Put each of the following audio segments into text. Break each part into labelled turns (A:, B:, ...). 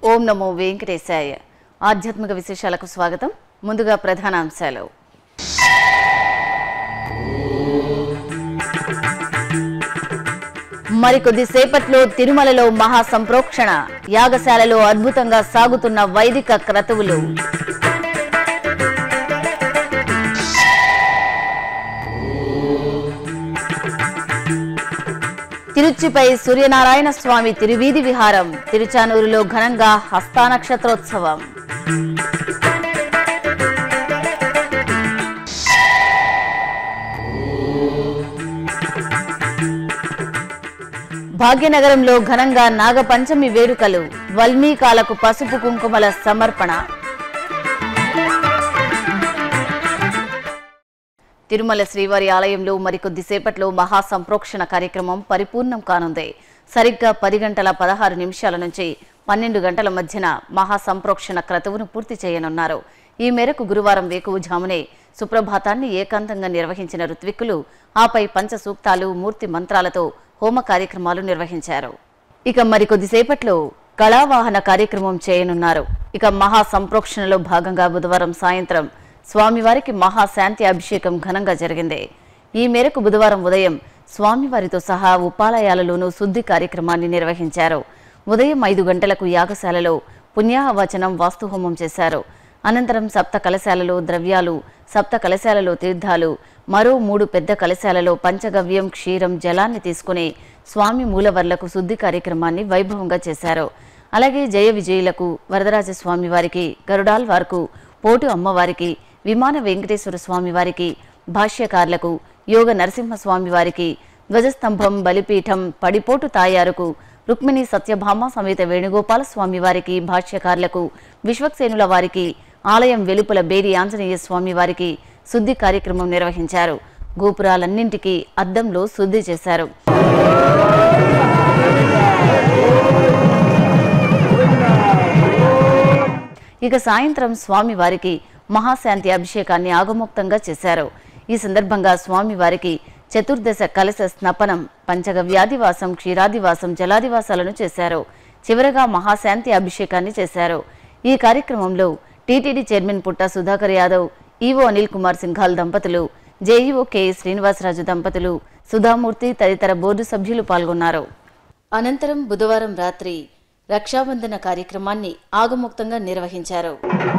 A: ఓం నమో వెంకటేశాయ ఆధ్యాత్మిక విశేషాలకు స్వాగతం ముందుగా ప్రధాన అంశాలు మరికొద్ది సేపట్లో తిరుమలలో మహా సంప్రోక్షణ యాగశాలలో అద్భుతంగా సాగుతున్న వైదిక క్రతువులు తిరుచిపై సూర్యనారాయణ స్వామి తిరువీధి విహారం తిరుచానూరులో ఘనంగా హస్తానక్షత్రోత్సవం భాగ్యనగరంలో ఘనంగా నాగపంచమి వేడుకలు వల్మీకాలకు పసుపు కుంకుమల సమర్పణ తిరుమల శ్రీవారి ఆలయంలో మరికొద్దిసేపట్లో మహా సంప్రోక్షణ కార్యక్రమం పరిపూర్ణం కానుంది సరిగ్గా పది గంటల పదహారు నిమిషాల నుంచి పన్నెండు గంటల మధ్యన మహా సంప్రోక్షణ క్రతువును పూర్తి చేయనున్నారు ఈ మేరకు గురువారం వేకువజామునే సుప్రభాతాన్ని ఏకాంతంగా నిర్వహించిన ఋత్విక్కులు ఆపై పంచ సూక్తాలు మూర్తి మంత్రాలతో హోమ కార్యక్రమాలు నిర్వహించారు ఇక మరికొద్దిసేపట్లో కళావాహన కార్యక్రమం చేయనున్నారు ఇక మహా సంప్రోక్షణలో భాగంగా బుధవారం సాయంత్రం స్వామివారికి మహాశాంతి అభిషేకం ఘనంగా జరిగింది ఈ మేరకు బుధవారం ఉదయం స్వామివారితో సహా ఉపాలయాలలోనూ శుద్ధి కార్యక్రమాన్ని నిర్వహించారు ఉదయం ఐదు గంటలకు యాగశాలలో పుణ్యాహవచనం వాస్తుహోమం చేశారు అనంతరం సప్త కలశాలలో ద్రవ్యాలు సప్త కలశాలలో తీర్థాలు మరో మూడు పెద్ద కలశాలలో పంచగవ్యం క్షీరం జలాన్ని తీసుకుని స్వామి మూలవర్లకు శుద్ధి కార్యక్రమాన్ని వైభవంగా చేశారు అలాగే జయ విజయులకు వరదరాజ స్వామి వారికి గరుడాల్వార్కు పోటు అమ్మవారికి విమాన వెంకటేశ్వర స్వామి వారికి భాష్యకారులకు యోగ నరసింహస్వామి వారికి ధ్వజస్తంభం బలిపీఠం పడిపోటు తాయారుకు రుక్మిణి సత్యభామ సమేత వేణుగోపాల స్వామి వారికి భాష్యకారులకు విశ్వక్సేనుల వారికి ఆలయం వెలుపల బేరి ఆంజనేయ స్వామి వారికి శుద్ధి కార్యక్రమం నిర్వహించారు గోపురాలన్నింటికీ అద్దంలో శుద్ధి చేశారు ఇక సాయంత్రం స్వామి వారికి మహాశాంతి అభిషేకాన్ని ఆగమోక్తంగా చేశారు ఈ సందర్భంగా స్వామి వారికి చతుర్దశ కలశ స్నపనం పంచగవ్యాదివాసం క్షీరాదివాసం జలాదివాసాలను చేశారు చివరగా మహాశాంతి అభిషేకాన్ని చేశారు ఈ కార్యక్రమంలో TTD chairman Putta Sudhakar Yadav EO Anil Kumar Singhal దంపతులు జేఈఓ కె శ్రీనివాసరాజు దంపతులు సుధామూర్తి తదితర బోర్డు సభ్యులు పాల్గొన్నారు అనంతరం బుధవారం రాత్రి రక్షాబంధన కార్యక్రమాన్ని ఆగముక్తంగా నిర్వహించారు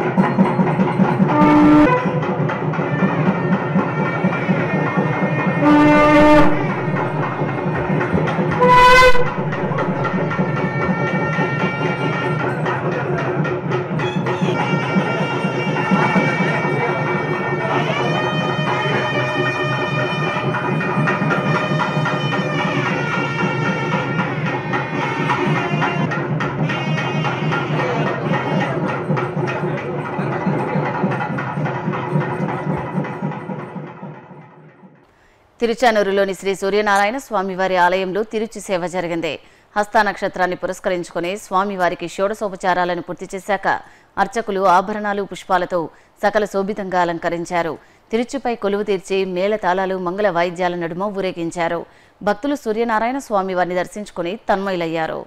A: తిరుచానూరులోని శ్రీ సూర్యనారాయణ స్వామివారి ఆలయంలో తిరుచి సేవ జరిగింది హస్త నక్షత్రాన్ని పురస్కరించుకుని స్వామివారికి షోడశోపచారాలను పూర్తి చేశాక అర్చకులు ఆభరణాలు పుష్పాలతో సకల శోభితంగా అలంకరించారు తిరుచిపై కొలువు తీర్చి మేళతాళాలు మంగళ వాయిద్యాల నడుమ ఊరేగించారు భక్తులు సూర్యనారాయణ స్వామివారిని దర్శించుకుని తన్మయులయ్యారు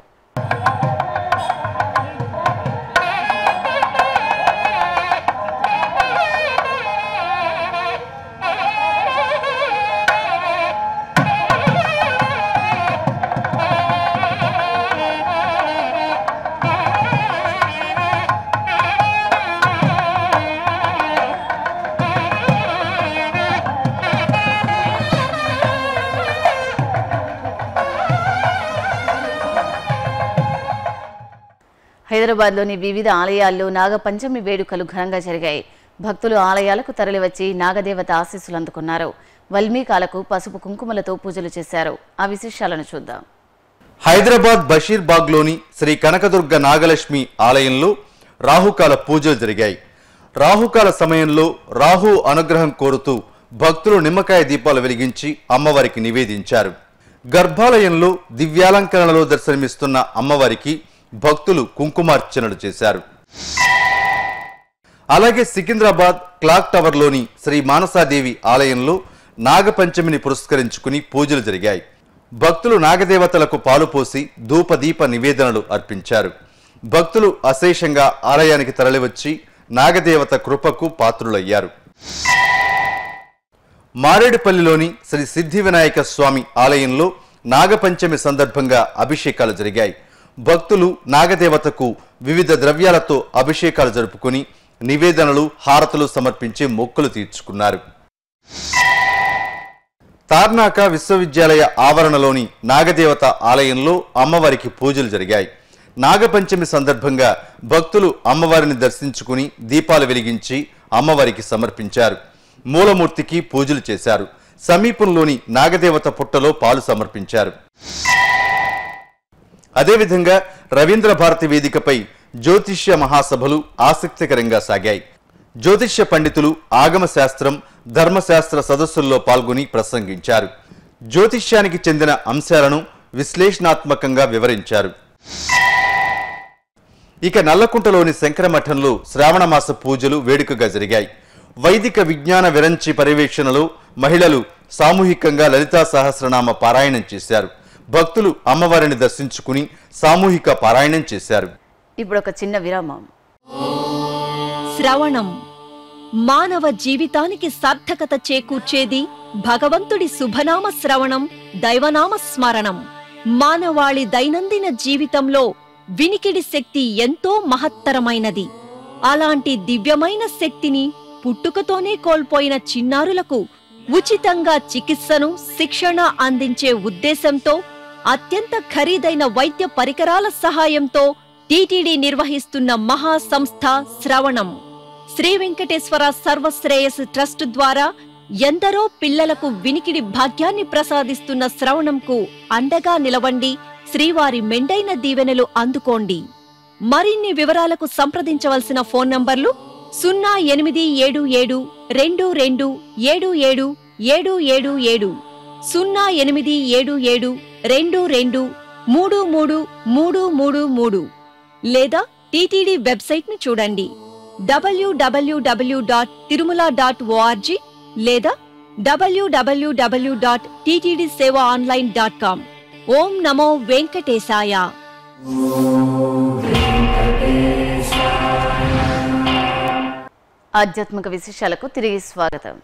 A: హైదరాబాద్లోని వివిధ ఆలయాల్లో నాగపంచమి వేడుకలు ఘనంగా జరిగాయి భక్తులు ఆలయాలకు తరలివచ్చి నాగదేవత ఆశీస్సులు అందుకున్నారు వల్మీకాలకు పసుపు కుంకుమలతో పూజలు చేశారు ఆ విశేషాలను చూద్దాం
B: హైదరాబాద్ బషీర్బాగ్లోని శ్రీ కనకదుర్గ నాగలక్ష్మి ఆలయంలో రాహుకాల పూజలు జరిగాయి రాహుకాల సమయంలో రాహు అనుగ్రహం కోరుతూ భక్తులు నిమ్మకాయ దీపాలు వెలిగించి అమ్మవారికి నివేదించారు గర్భాలయంలో దివ్యాలంకరణలో దర్శనమిస్తున్న అమ్మవారికి భక్తులు కుంకుమార్చనలు చేశారు అలాగే సికింద్రాబాద్ క్లాక్ టవర్లోని శ్రీ మానసాదేవి ఆలయంలో నాగపంచమిని పురస్కరించుకుని పూజలు జరిగాయి భక్తులు నాగదేవతలకు పాలు పోసి ధూపదీప నివేదనలు అర్పించారు భక్తులు అశేషంగా ఆలయానికి తరలివచ్చి నాగదేవత కృపకు పాత్రులయ్యారు మారేడుపల్లిలోని శ్రీ సిద్ధి వినాయక స్వామి ఆలయంలో నాగపంచమి సందర్భంగా అభిషేకాలు జరిగాయి భక్తులు నాగదేవతకు వివిధ ద్రవ్యాలతో అభిషేకాలు జరుపుకుని నివేదనలు హారతులు సమర్పించి మొక్కులు తీర్చుకున్నారు తార్నాక విశ్వవిద్యాలయ ఆవరణలోని నాగదేవత ఆలయంలో అమ్మవారికి పూజలు జరిగాయి నాగపంచమి సందర్భంగా భక్తులు అమ్మవారిని దర్శించుకుని దీపాలు వెలిగించి అమ్మవారికి సమర్పించారు మూలమూర్తికి పూజలు చేశారు సమీపంలోని నాగదేవత పుట్టలో పాలు సమర్పించారు అదేవిధంగా రవీంద్ర భారతి వేదికపై జ్యోతిష్య మహాసభలు ఆసక్తికరంగా సాగాయి జ్యోతిష్య పండితులు ఆగమ శాస్త్రం ధర్మశాస్త్ర సదస్సుల్లో పాల్గొని ప్రసంగించారు జ్యోతిష్యానికి చెందిన అంశాలను విశ్లేషణాత్మకంగా వివరించారు ఇక నల్లకుంటలోని శంకరమఠంలో శ్రావణమాస పూజలు వేడుకగా జరిగాయి వైదిక విజ్ఞాన విరంచి పర్యవేక్షణలో మహిళలు సామూహికంగా లలితా సహస్రనామ పారాయణం చేశారు భక్తులు అమ్మవారిని దర్శించుకుని సామూహిక పారాయణం చేశారు
A: ఇప్పుడు ఒక చిన్న విరామం
C: శ్రవణం మానవ జీవితానికి సార్థకత చేకూర్చేది భగవంతుడి శుభనామ శ్రవణం దైవనామ స్మరణం మానవాళి దైనందిన జీవితంలో వినికిడి శక్తి ఎంతో మహత్తరమైనది అలాంటి దివ్యమైన శక్తిని పుట్టుకతోనే కోల్పోయిన చిన్నారులకు ఉచితంగా చికిత్సను శిక్షణ అందించే ఉద్దేశంతో అత్యంత ఖరీదైన వైద్య పరికరాల సహాయంతో టీటీడీ నిర్వహిస్తున్న మహా సంస్థ శ్రవణం శ్రీ వెంకటేశ్వర సర్వశ్రేయస్ ట్రస్ట్ ద్వారా ఎందరో పిల్లలకు వినికిడి భాగ్యాన్ని ప్రసాదిస్తున్న శ్రవణంకు అండగా నిలవండి శ్రీవారి మెండైన దీవెనలు అందుకోండి మరిన్ని వివరాలకు సంప్రదించవలసిన ఫోన్ నంబర్లు సున్నా ఎనిమిది ఏడు ఏడు రెండు రెండు ఏడు ఏడు ఏడు ఏడు ఏడు సున్నా ఎనిమిది ఏడు ఏడు రెండు రెండు మూడు మూడు మూడు మూడు మూడు లేదా టీటీడీ వెబ్సైట్ ను చూడండి WWW dot Tirumala dot ORG లేదా WWW dot TTD Seva online dot com ఓం నమో వెంకటేశాయ
A: ఆధ్యాత్మిక విశేషాలకు తిరిగి స్వాగతం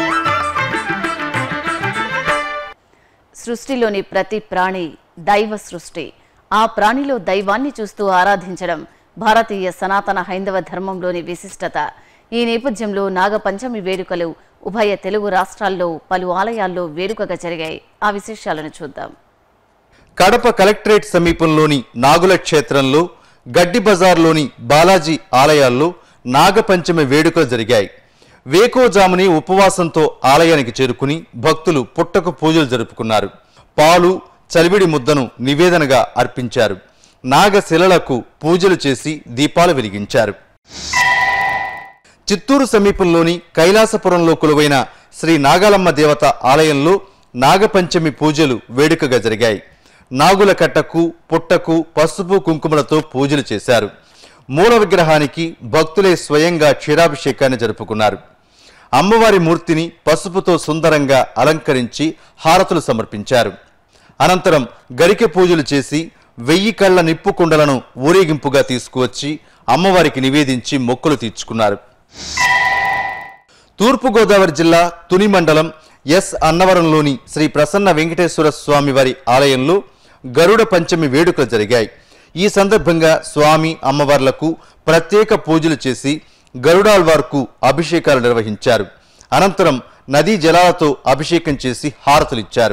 A: సృష్టిలోని ప్రతి ప్రాణి దైవ సృష్టి ఆ ప్రాణిలో దైవాన్ని చూస్తూ ఆరాధించడం భారతీయ సనాతన హైందవ ధర్మంలోని విశిష్టత ఈ నేపథ్యంలో నాగపంచమి వేడుకలు ఉభయ తెలుగు రాష్ట్రాల్లో పలు ఆలయాల్లో వేడుకగా జరిగాయి ఆ విశేషాలను చూద్దాం
B: కడప కలెక్టరేట్ సమీపంలోని నాగుల క్షేత్రంలో గడ్డి బజార్లోని బాలాజీ ఆలయాల్లో నాగపంచమి వేడుకలు జరిగాయి వేకోజాముని ఉపవాసంతో ఆలయానికి చేరుకుని భక్తులు పుట్టకు పూజలు జరుపుకున్నారు పాలు చలివిడి ముద్దను నివేదనగా అర్పించారు నాగశిలలకు పూజలు చేసి దీపాలు వెలిగించారు చిత్తూరు సమీపంలోని కైలాసపురంలో కొలువైన శ్రీ నాగాలమ్మ దేవత ఆలయంలో నాగపంచమి పూజలు వేడుకగా జరిగాయి నాగుల కట్టకు పుట్టకు పసుపు కుంకుమలతో పూజలు చేశారు మూల విగ్రహానికి భక్తులే స్వయంగా క్షీరాభిషేకాన్ని జరుపుకున్నారు అమ్మవారి మూర్తిని పసుపుతో సుందరంగా అలంకరించి హారతులు సమర్పించారు అనంతరం గరికె పూజలు చేసి వెయ్యి కళ్ళ నిప్పు కుండలను ఊరేగింపుగా తీసుకువచ్చి అమ్మవారికి నివేదించి మొక్కులు తీర్చుకున్నారు తూర్పుగోదావరి జిల్లా తుని మండలం ఎస్ అన్నవరంలోని శ్రీ ప్రసన్న వెంకటేశ్వర స్వామి వారి ఆలయంలో గరుడ పంచమి వేడుకలు జరిగాయి ఈ సందర్భంగా స్వామి అమ్మవార్లకు ప్రత్యేక పూజలు చేసి గరుడాల్వార్కు అభిషేకాలు నిర్వహించారు అనంతరం నదీ జలాలతో అభిషేకం చేసి హారతులిచ్చారు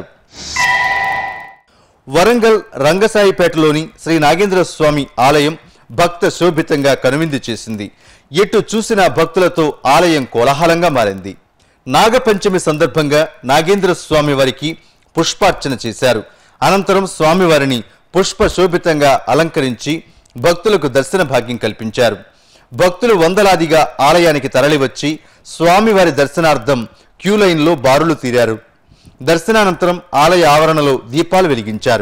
B: వరంగల్ రంగసాయిపేటలోని శ్రీ నాగేంద్ర స్వామి ఆలయం భక్త శోభితంగా కనువిందు చేసింది ఎటు చూసిన భక్తులతో ఆలయం కోలాహలంగా మారింది నాగపంచమి సందర్భంగా నాగేంద్ర స్వామి వారికి పుష్పార్చన చేశారు అనంతరం స్వామివారిని పుష్ప శోభితంగా అలంకరించి భక్తులకు దర్శన భాగ్యం కల్పించారు భక్తులు వందలాదిగా ఆలయానికి తరలివచ్చి స్వామివారి దర్శనార్థం క్యూ లైన్లో బారులు తీరారు దర్శనానంతరం ఆలయ ఆవరణలో దీపాలు వెలిగించారు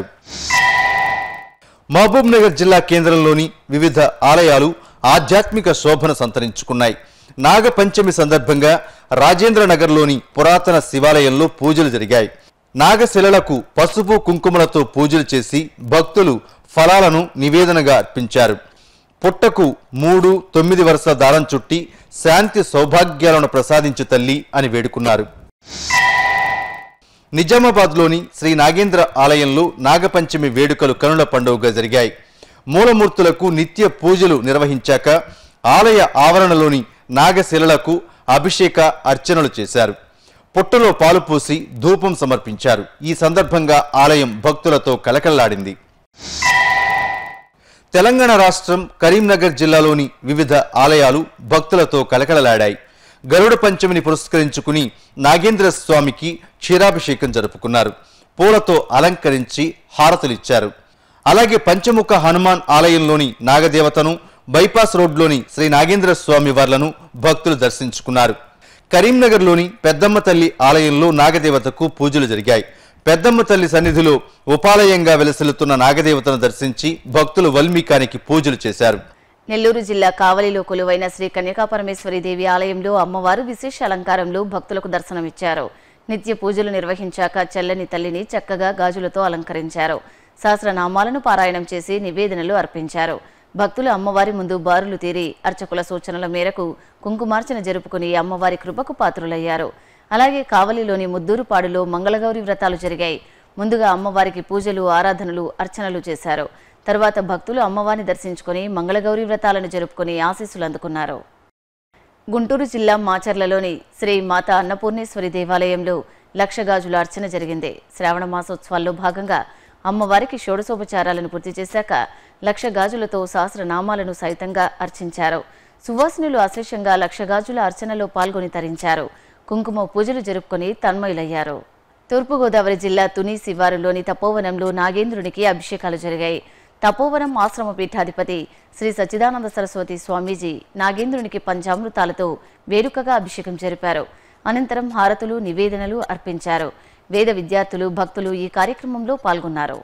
B: మహబూబ్ నగర్ జిల్లా కేంద్రంలోని వివిధ ఆలయాలు ఆధ్యాత్మిక శోభను సంతరించుకున్నాయి నాగపంచమి సందర్భంగా రాజేంద్ర నగర్లోని పురాతన శివాలయంలో పూజలు జరిగాయి నాగశిలలకు పసుపు కుంకుమలతో పూజలు చేసి భక్తులు ఫలాలను నివేదనగా అర్పించారు పుట్టకు మూడు తొమ్మిది వరుస దారం చుట్టి శాంతి సౌభాగ్యాలను ప్రసాదించు తల్లి అని వేడుకున్నారు నిజామాబాద్లోని శ్రీ నాగేంద్ర ఆలయంలో నాగపంచమి వేడుకలు కనుల పండుగగా జరిగాయి మూలమూర్తులకు నిత్య పూజలు నిర్వహించాక ఆలయ ఆవరణలోని నాగశిలలకు అభిషేక అర్చనలు చేశారు పుట్టలో పాలు పోసి ధూపం సమర్పించారు ఈ సందర్భంగా ఆలయం భక్తులతో కలకల్లాడింది తెలంగాణ రాష్ట్రం కరీంనగర్ జిల్లాలోని వివిధ ఆలయాలు భక్తులతో కలకలలాడాయి గరుడ పంచమిని పురస్కరించుకుని నాగేంద్ర స్వామికి క్షీరాభిషేకం జరుపుకున్నారు పూలతో అలంకరించి హారతులిచ్చారు అలాగే పంచముఖ హనుమాన్ ఆలయంలోని నాగదేవతను బైపాస్ రోడ్లోని శ్రీ నాగేంద్ర స్వామి వార్లను భక్తులు దర్శించుకున్నారు కరీంనగర్లోని పెద్దమ్మ తల్లి ఆలయంలో నాగదేవతకు పూజలు జరిగాయి పెద్దమ్మ తల్లి సన్నిధిలో ఉపాలయంగా వెలసిల్లుతున్న నాగదేవతను దర్శించి భక్తులు వల్మీకానికి పూజలు చేశారు
A: నెల్లూరు జిల్లా కావలిలో కొలువైన శ్రీ కన్యకాపరమేశ్వరి దేవి ఆలయంలో అమ్మవారు విశేష అలంకారంలో భక్తులకు దర్శనమిచ్చారు నిత్య పూజలు నిర్వహించాక చెల్లని తల్లిని చక్కగా గాజులతో అలంకరించారు సహస్రనామాలను పారాయణం చేసి నివేదనలు అర్పించారు భక్తులు అమ్మవారి ముందు బారులు తీరి అర్చకుల సూచనల మేరకు కుంకుమార్చన జరుపుకుని అమ్మవారి కృపకు పాత్రులయ్యారు అలాగే కావలిలోని ముద్దూరుపాడులో మంగళగౌరి వ్రతాలు జరిగాయి ముందుగా అమ్మవారికి పూజలు ఆరాధనలు అర్చనలు చేశారు తర్వాత భక్తులు అమ్మవారిని దర్శించుకుని మంగళగౌరి వ్రతాలను జరుపుకుని ఆశీస్సులు అందుకున్నారు గుంటూరు జిల్లా మాచర్లలోని శ్రీ మాత అన్నపూర్ణేశ్వరి దేవాలయంలో లక్షగాజుల అర్చన జరిగింది శ్రావణ మాసోత్సవాల్లో భాగంగా అమ్మవారికి షోడశోపచారాలను పూర్తి చేశాక లక్ష గాజులతో సహస్రనామాలను సైతంగా అర్చించారు సువాసినులు అశేషంగా లక్షగాజుల అర్చనలో పాల్గొని తరించారు కుంకుమ పూజలు జరుపుకొని తన్మయులయ్యారు తూర్పుగోదావరి జిల్లా తుని శివారులోని తపోవనంలో నాగేంద్రునికి అభిషేకాలు జరిగాయి తపోవనం ఆశ్రమ పీఠాధిపతి శ్రీ సచ్చిదానంద సరస్వతి స్వామీజీ నాగేంద్రునికి పంచామృతాలతో వేడుకగా అభిషేకం జరిపారు అనంతరం హారతులు నివేదనలు అర్పించారు వేద విద్యార్థులు భక్తులు ఈ కార్యక్రమంలో పాల్గొన్నారు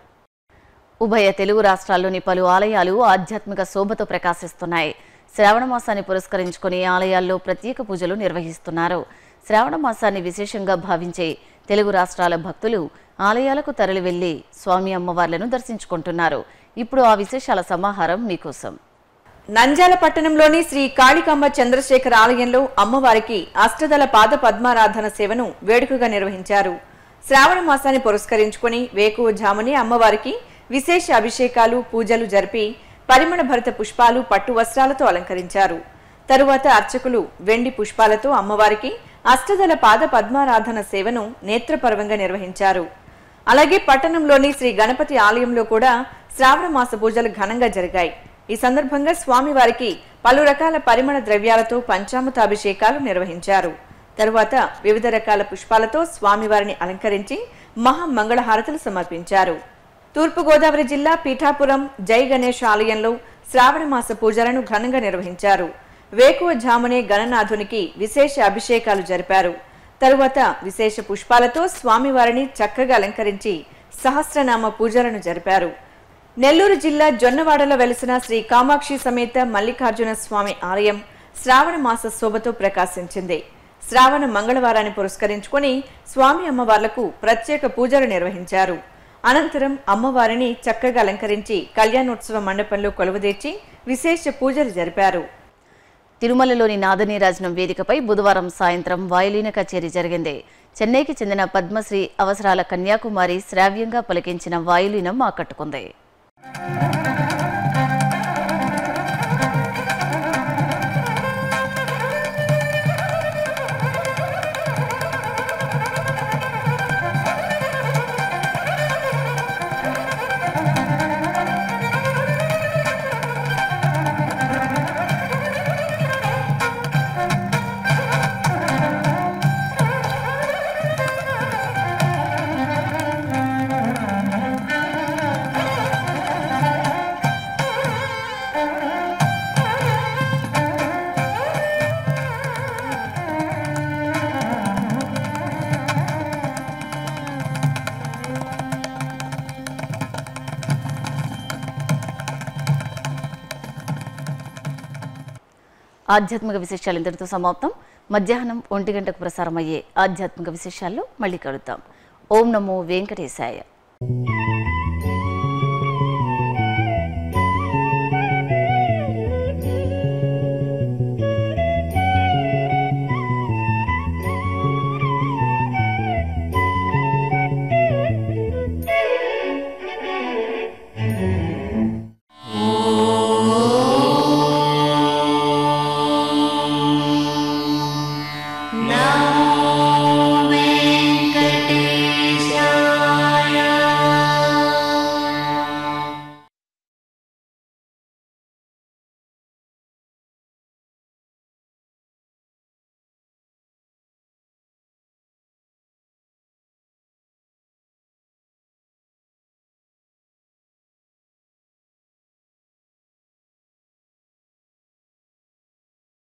A: ఉభయ తెలుగు రాష్ట్రాల్లోని పలు ఆలయాలు ఆధ్యాత్మిక శోభతో ప్రకాశిస్తున్నాయి శ్రావణ మాసాన్ని పురస్కరించుకుని ఆలయాల్లో ప్రత్యేక పూజలు నిర్వహిస్తున్నారు శ్రావణ మాసాన్ని విశేషంగా భావించే తెలుగు రాష్ట్రాల భక్తులు ఆలయాలకు తరలి వెళ్లి స్వామి అమ్మవార్లను దర్శించుకుంటున్నారు ఇప్పుడు ఆ విశేషాల సమాహారం మీకోసం
D: నంద్యాల పట్టణంలోని శ్రీ కాళికాంబ చంద్రశేఖర్ ఆలయంలో అమ్మవారికి అష్టదల పాద పద్మారాధన సేవను వేడుకగా నిర్వహించారు శ్రావణ మాసాన్ని పురస్కరించుకుని వేకువజామునే అమ్మవారికి విశేష అభిషేకాలు పూజలు జరిపి పరిమళ భరిత పుష్పాలు పట్టు వస్త్రాలతో అలంకరించారు తరువాత అర్చకులు వెండి పుష్పాలతో అమ్మవారికి అష్టదల పాద పద్మారాధన సేవను నేత్రపర్వంగా నిర్వహించారు అలాగే పట్టణంలోని శ్రీ గణపతి ఆలయంలో కూడా శ్రావణ మాస పూజలు ఘనంగా జరిగాయి ఈ సందర్భంగా స్వామివారికి పలు రకాల పరిమళ ద్రవ్యాలతో పంచామృతాభిషేకాలు నిర్వహించారు తరువాత వివిధ రకాల పుష్పాలతో స్వామివారిని అలంకరించి మహామంగళహారతులు సమర్పించారు తూర్పుగోదావరి జిల్లా పీఠాపురం జై గణేష్ ఆలయంలో శ్రావణ మాస పూజలను ఘనంగా నిర్వహించారు వేకువ జామునే గణనాథునికి విశేష అభిషేకాలు జరిపారు తరువాత విశేష పుష్పాలతో స్వామివారిని చక్కగా అలంకరించి సహస్రనామ పూజలను జరిపారు నెల్లూరు జిల్లా జొన్నవాడలో వెలిసిన శ్రీ కామాక్షి సమేత మల్లికార్జున స్వామి ఆలయం శ్రావణ మాస శోభతో ప్రకాశించింది శ్రావణ మంగళవారాన్ని పురస్కరించుకొని స్వామి అమ్మవార్లకు ప్రత్యేక పూజలు నిర్వహించారు అనంతరం అమ్మవారిని చక్కగా అలంకరించి కళ్యాణోత్సవ మండపంలో కొలువుదీర్చి విశేష పూజలు జరిపారు
A: తిరుమలలోని నాదనీరాజనం వేదికపై బుధవారం సాయంత్రం వాయులీన కచేరీ జరిగింది చెన్నైకి చెందిన పద్మశ్రీ అవసరాల కన్యాకుమారి శ్రావ్యంగా పలికించిన వాయులీనం ఆకట్టుకుంది ఆధ్యాత్మిక విశేషాలు ఇంతటితో సమాప్తం మధ్యాహ్నం ఒంటి గంటకు ప్రసారం అయ్యే ఆధ్యాత్మిక విశేషాల్లో మళ్ళీ కలుద్దాం ఓం నమో వెంకటేశాయ